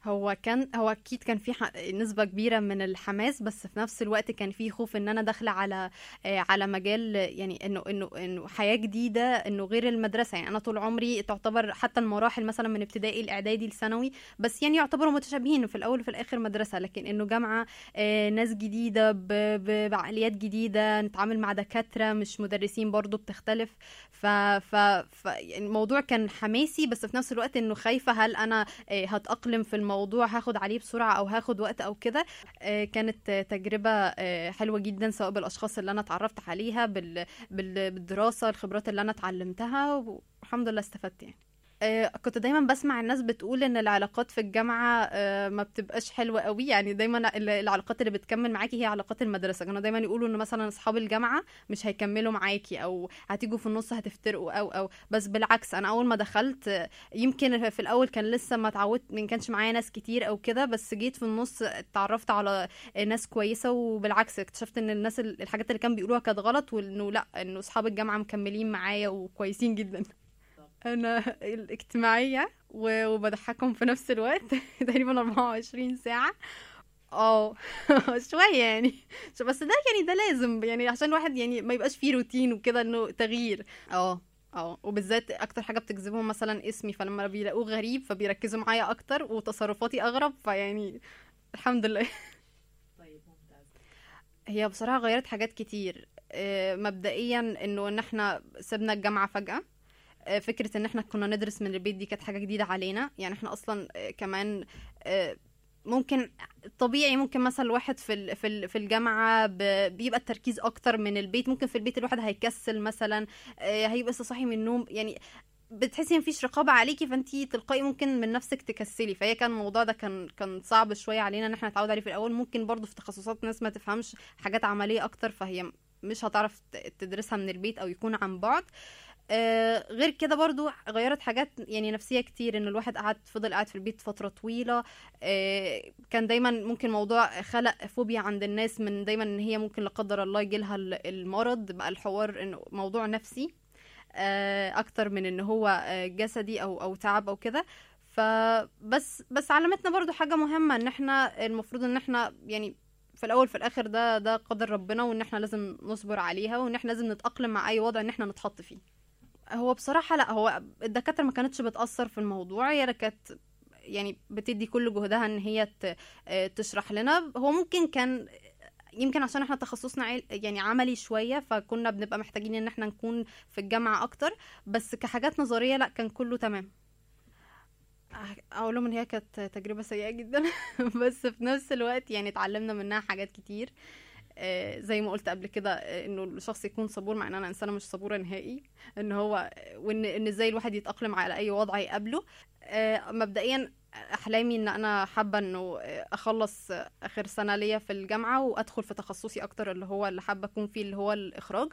هو كان هو اكيد كان في ح- نسبه كبيره من الحماس بس في نفس الوقت كان في خوف ان انا داخله على آه، على مجال آه، يعني انه انه انه حياه جديده انه غير المدرسه يعني انا طول عمري تعتبر حتى المراحل مثلا من ابتدائي الاعدادي الثانوي بس يعني يعتبروا متشابهين في الاول وفي الاخر مدرسه لكن انه جامعه آه، ناس جديده ب- ب- بعقليات جديده نتعامل مع دكاتره مش مدرسين برضو بتختلف ف ف, ف يعني الموضوع كان حماسي بس في نفس الوقت انه خايفه هل انا آه، هتأقلم في الموضوع هاخد عليه بسرعة أو هاخد وقت أو كده آه، كانت آه، تجربة آه، حلوة جدا سواء بالأشخاص اللي أنا اتعرفت عليها بال- بال- بالدراسة الخبرات اللي أنا اتعلمتها والحمد لله استفدت يعني آه، كنت دايما بسمع الناس بتقول ان العلاقات في الجامعه آه، ما بتبقاش حلوه قوي يعني دايما ال- العلاقات اللي بتكمل معاكي هي علاقات المدرسه كانوا دايما يقولوا ان مثلا اصحاب الجامعه مش هيكملوا معاكي او هتيجوا في النص هتفترقوا او او بس بالعكس انا اول ما دخلت آه، يمكن في الاول كان لسه ما اتعودت ما كانش معايا ناس كتير او كده بس جيت في النص اتعرفت على ناس كويسه وبالعكس اكتشفت ان الناس ال- الحاجات اللي كانوا بيقولوها كانت غلط وانه لا انه اصحاب الجامعه مكملين معايا وكويسين جدا انا الاجتماعيه و- وبضحكهم في نفس الوقت تقريبا 24 ساعه اه شويه يعني بس ده يعني ده لازم يعني عشان الواحد يعني ما يبقاش فيه روتين وكده انه تغيير اه اه وبالذات اكتر حاجه بتجذبهم مثلا اسمي فلما بيلاقوه غريب فبيركزوا معايا اكتر وتصرفاتي اغرب فيعني الحمد لله طيب ممتاز هي بصراحة غيرت حاجات كتير آه، مبدئيا انه ان احنا سيبنا الجامعة فجأة آه، فكرة ان احنا كنا ندرس من البيت دي كانت حاجة جديدة علينا يعني احنا اصلا آه، كمان آه، ممكن طبيعي ممكن مثلا الواحد في ال- في ال- في الجامعه ب- بيبقى التركيز اكتر من البيت ممكن في البيت الواحد هيكسل مثلا آه، هيبقى لسه صاحي من النوم يعني بتحسي مفيش رقابه عليكي فانتي تلقائي ممكن من نفسك تكسلي فهي كان الموضوع ده كان كان صعب شويه علينا ان احنا نتعود عليه في الاول ممكن برضو في تخصصات ناس ما تفهمش حاجات عمليه اكتر فهي مش هتعرف ت- تدرسها من البيت او يكون عن بعد آه غير كده برضو غيرت حاجات يعني نفسية كتير ان الواحد قعد فضل قاعد في البيت فترة طويلة آه كان دايما ممكن موضوع خلق فوبيا عند الناس من دايما ان هي ممكن لا قدر الله يجيلها ال- المرض بقى الحوار انه موضوع نفسي آه اكتر من ان هو آه جسدي او او تعب او كده فبس بس علمتنا برضو حاجة مهمة ان احنا المفروض ان احنا يعني في الاول في الاخر ده ده قدر ربنا وان احنا لازم نصبر عليها وان احنا لازم نتأقلم مع اي وضع ان احنا نتحط فيه هو بصراحة لا هو الدكاترة ما كانتش بتأثر في الموضوع هي كانت يعني بتدي كل جهدها ان هي ت- آه، تشرح لنا هو ممكن كان يمكن عشان احنا تخصصنا عيل يعني عملي شوية فكنا بنبقى محتاجين ان احنا نكون في الجامعة اكتر بس كحاجات نظرية لا كان كله تمام اقول لهم ان هي كانت تجربة سيئة جدا بس في نفس الوقت يعني اتعلمنا منها حاجات كتير آه، زي ما قلت قبل كده آه، انه الشخص يكون صبور مع ان انا انسانه مش صبوره نهائي ان هو وان ان ازاي الواحد يتاقلم على اي وضع يقابله آه، مبدئيا احلامي ان انا حابه انه آه، اخلص آه، اخر سنه ليا في الجامعه وادخل في تخصصي اكتر اللي هو اللي حابه اكون فيه اللي هو الاخراج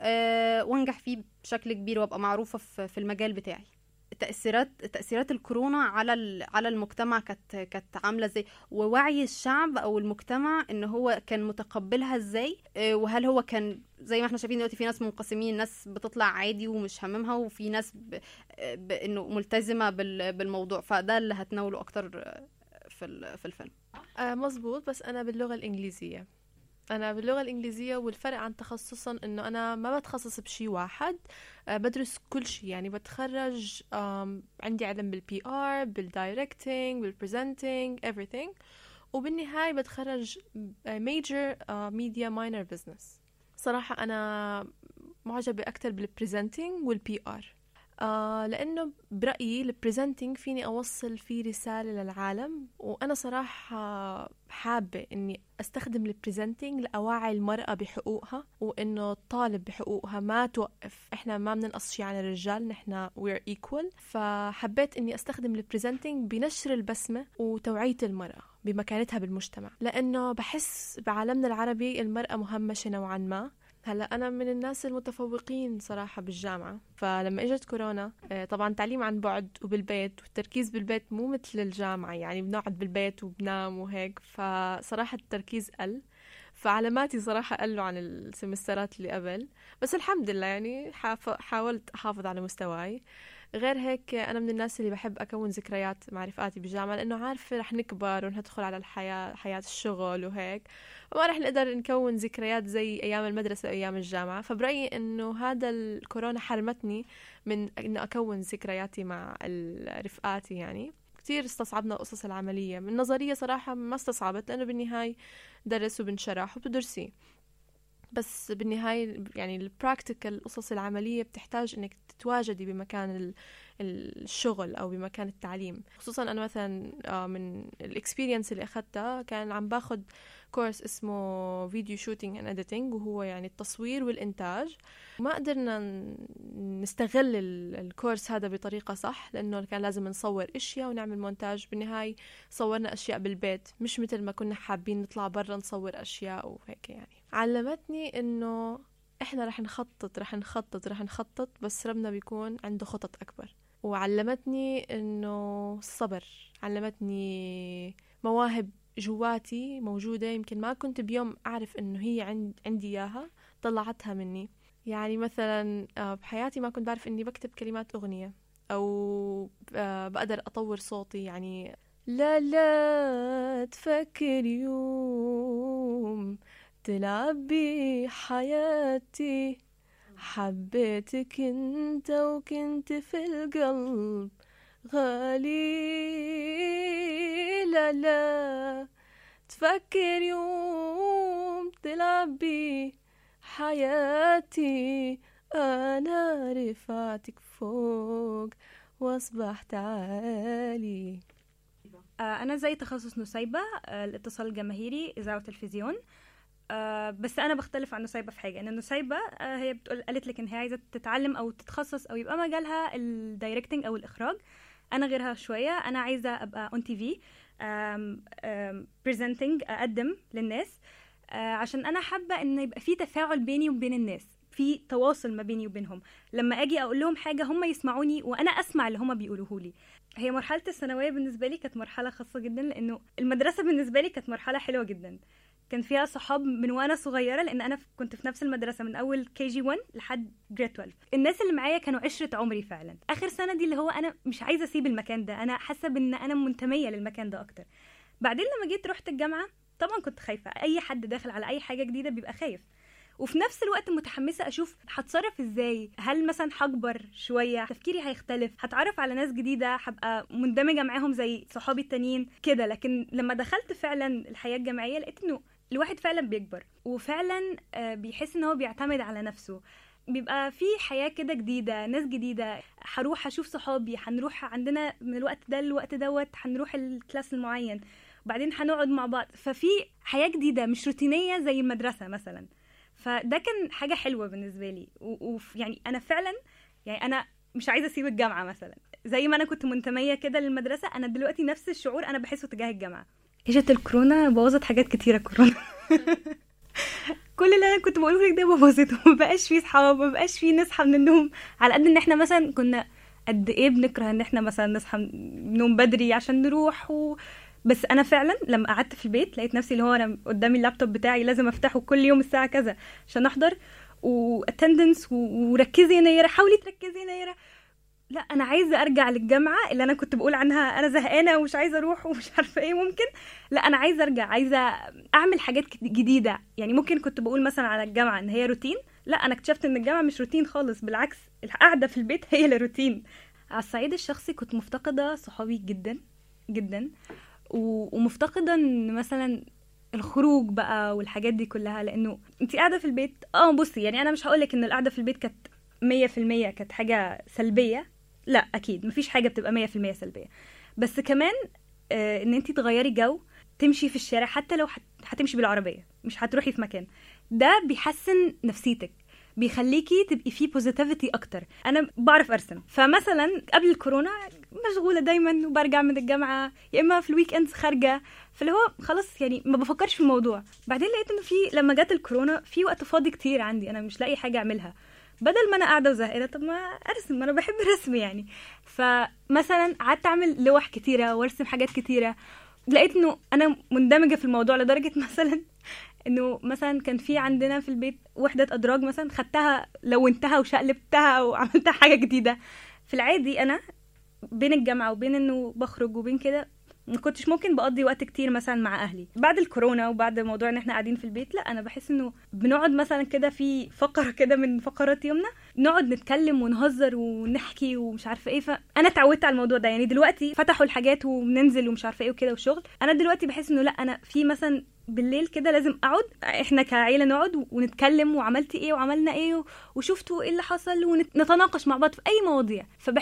آه، وانجح فيه بشكل كبير وابقى معروفه في في المجال بتاعي تأثيرات تأثيرات الكورونا على ال- على المجتمع كانت كانت عاملة ازاي ووعي الشعب أو المجتمع إن هو كان متقبلها ازاي آه، وهل هو كان زي ما احنا شايفين دلوقتي في ناس منقسمين ناس بتطلع عادي ومش هاممها وفي ناس ب... آه، ب... إنه ملتزمة بال... بالموضوع فده اللي هتناوله أكتر آه، في ال... في الفيلم آه مزبوط بس أنا باللغة الإنجليزية أنا باللغة الإنجليزية والفرق عن تخصصا إنه أنا ما بتخصص بشي واحد آه بدرس كل شيء يعني بتخرج آم عندي علم بالبي آر بالدايركتينج بالبرزنتينج everything وبالنهاية بتخرج ميجر ميديا ماينر بزنس صراحة أنا معجبة أكتر بالبرزنتينج والبي آر آه لأنه برأيي البرزنتينج فيني أوصل فيه رسالة للعالم وأنا صراحة حابة إني أستخدم البرزنتينج لأوعي المرأة بحقوقها وإنه الطالب بحقوقها ما توقف إحنا ما بننقص شي عن الرجال نحنا we're equal فحبيت إني أستخدم البرزنتينج بنشر البسمة وتوعية المرأة بمكانتها بالمجتمع لأنه بحس بعالمنا العربي المرأة مهمشة نوعا ما هلا انا من الناس المتفوقين صراحه بالجامعه فلما اجت كورونا آه، طبعا تعليم عن بعد وبالبيت والتركيز بالبيت مو مثل الجامعه يعني بنقعد بالبيت وبنام وهيك فصراحه التركيز قل فعلاماتي صراحة قلوا عن السمسترات اللي قبل بس الحمد لله يعني حاف- حاولت أحافظ على مستواي غير هيك أنا من الناس اللي بحب أكون ذكريات مع رفقاتي بالجامعة لأنه عارفة رح نكبر وندخل على الحياة حياة الشغل وهيك وما رح نقدر نكون ذكريات زي أيام المدرسة وأيام الجامعة فبرأيي إنه هذا الكورونا حرمتني من إنه أكون ذكرياتي مع ال- رفقاتي يعني كتير استصعبنا القصص العملية من النظرية صراحة ما استصعبت لأنه بالنهاية درس وبنشرح وبتدرسيه بس بالنهاية يعني البراكتيكال القصص العملية بتحتاج انك تتواجدي بمكان ال- الشغل او بمكان التعليم خصوصا انا مثلا آه، من الاكسبيرينس اللي اخذتها كان عم باخد كورس اسمه فيديو شوتينج اند اديتنج وهو يعني التصوير والانتاج ما قدرنا ن- نستغل ال- الكورس هذا بطريقة صح لأنه كان لازم نصور أشياء ونعمل مونتاج بالنهاية صورنا أشياء بالبيت مش مثل ما كنا حابين نطلع برا نصور أشياء وهيك يعني علمتني إنه إحنا رح نخطط رح نخطط رح نخطط بس ربنا بيكون عنده خطط أكبر وعلمتني إنه الصبر علمتني مواهب جواتي موجودة يمكن ما كنت بيوم أعرف إنه هي عند عندي إياها طلعتها مني يعني مثلا آه، بحياتي ما كنت بعرف إني بكتب كلمات أغنية أو آه، بقدر أطور صوتي يعني لا لا تفكر يوم تلعب بحياتي حبيتك انت وكنت في القلب غالي لا لا تفكر يوم تلعب بحياتي أنا رفعتك فوق وأصبحت عالي آه، أنا زي تخصص نسيبة آه، الاتصال الجماهيري إذاعة وتلفزيون آه، بس أنا بختلف عن نسيبة في حاجة إن نسيبة آه، هي بتقول قالت لك إن هي عايزة تتعلم أو تتخصص أو يبقى مجالها الدايركتنج أو الإخراج أنا غيرها شوية أنا عايزة أبقى اون تي في بريزنتنج أقدم للناس آه، عشان أنا حابة إن يبقى في تفاعل بيني وبين الناس في تواصل ما بيني وبينهم لما اجي اقول لهم حاجه هم يسمعوني وانا اسمع اللي هم بيقولوه لي هي مرحله الثانويه بالنسبه لي كانت مرحله خاصه جدا لانه المدرسه بالنسبه لي كانت مرحله حلوه جدا كان فيها صحاب من وانا صغيره لان انا ف- كنت في نفس المدرسه من اول كي جي 1 لحد جريد 12 الناس اللي معايا كانوا عشره عمري فعلا اخر سنه دي اللي هو انا مش عايزه اسيب المكان ده انا حاسه بان انا منتميه للمكان ده اكتر بعدين لما جيت رحت الجامعه طبعا كنت خايفه اي حد داخل على اي حاجه جديده بيبقى خايف وفي نفس الوقت متحمسه اشوف هتصرف ازاي هل مثلا هكبر شويه تفكيري هيختلف هتعرف على ناس جديده هبقى مندمجه معاهم زي صحابي التانيين كده لكن لما دخلت فعلا الحياه الجامعيه لقيت انه الواحد فعلا بيكبر وفعلا آه، بيحس ان هو بيعتمد على نفسه بيبقى في حياة كده جديدة ناس جديدة هروح أشوف صحابي هنروح عندنا من الوقت ده للوقت دوت هنروح الكلاس المعين وبعدين هنقعد مع بعض ففي حياة جديدة مش روتينية زي المدرسة مثلا فده كان حاجة حلوة بالنسبة لي ويعني أنا فعلا يعني أنا مش عايزة أسيب الجامعة مثلا زي ما أنا كنت منتمية كده للمدرسة أنا دلوقتي نفس الشعور أنا بحسه تجاه الجامعة اجت الكورونا بوظت حاجات كتيرة كورونا كل اللي انا كنت بقوله لك ده بوظته مبقاش فيه صحاب مبقاش فيه نصحى من النوم على قد ان احنا مثلا كنا قد ايه بنكره ان احنا مثلا نصحى من النوم بدري عشان نروح و... بس انا فعلا لما قعدت في البيت لقيت نفسي اللي هو انا قدامي اللابتوب بتاعي لازم افتحه كل يوم الساعه كذا عشان احضر واتندنس وركزي يا نيره حاولي تركزي يا نيره لا انا عايزه ارجع للجامعه اللي انا كنت بقول عنها انا زهقانه ومش عايزه اروح ومش عارفه ايه ممكن لا انا عايزه ارجع عايزه اعمل حاجات كت- جديده يعني ممكن كنت بقول مثلا على الجامعه ان هي روتين لا انا اكتشفت ان الجامعه مش روتين خالص بالعكس القعده في البيت هي اللي روتين على الصعيد الشخصي كنت مفتقده صحابي جدا جدا و- ومفتقده ان مثلا الخروج بقى والحاجات دي كلها لانه انت قاعده في البيت اه بصي يعني انا مش هقولك ان القعده في البيت كانت مية في المية كانت حاجة سلبية لا أكيد مفيش حاجة بتبقى مية في المية سلبية بس كمان آه إن انتي تغيري جو تمشي في الشارع حتى لو هت- هتمشي بالعربية مش هتروحي في مكان ده بيحسن نفسيتك بيخليكي تبقي فيه بوزيتيفيتي اكتر انا بعرف ارسم فمثلا قبل الكورونا مشغوله دايما وبرجع من الجامعه يا اما في الويك اندز خارجه فاللي هو خلاص يعني ما بفكرش في الموضوع بعدين لقيت انه في لما جت الكورونا في وقت فاضي كتير عندي انا مش لاقي حاجه اعملها بدل ما انا قاعده وزهقانه طب ما ارسم انا بحب الرسم يعني فمثلا قعدت اعمل لوح كتيره وارسم حاجات كتيره لقيت انه انا مندمجه في الموضوع لدرجه مثلا انه مثلا كان في عندنا في البيت وحده ادراج مثلا خدتها لونتها وشقلبتها وعملتها حاجه جديده في العادي انا بين الجامعه وبين انه بخرج وبين كده ما كنتش ممكن بقضي وقت كتير مثلا مع اهلي بعد الكورونا وبعد موضوع ان احنا قاعدين في البيت لا انا بحس انه بنقعد مثلا كده في فقره كده من فقرات يومنا نقعد نتكلم ونهزر ونحكي ومش عارفه ايه فانا اتعودت على الموضوع ده يعني دلوقتي فتحوا الحاجات وبننزل ومش عارفه ايه وكده وشغل انا دلوقتي بحس انه لا انا في مثلا بالليل كده لازم اقعد احنا كعيله نقعد ونتكلم وعملتي ايه وعملنا ايه وشفتوا ايه اللي حصل ونتناقش مع بعض في اي مواضيع فبحس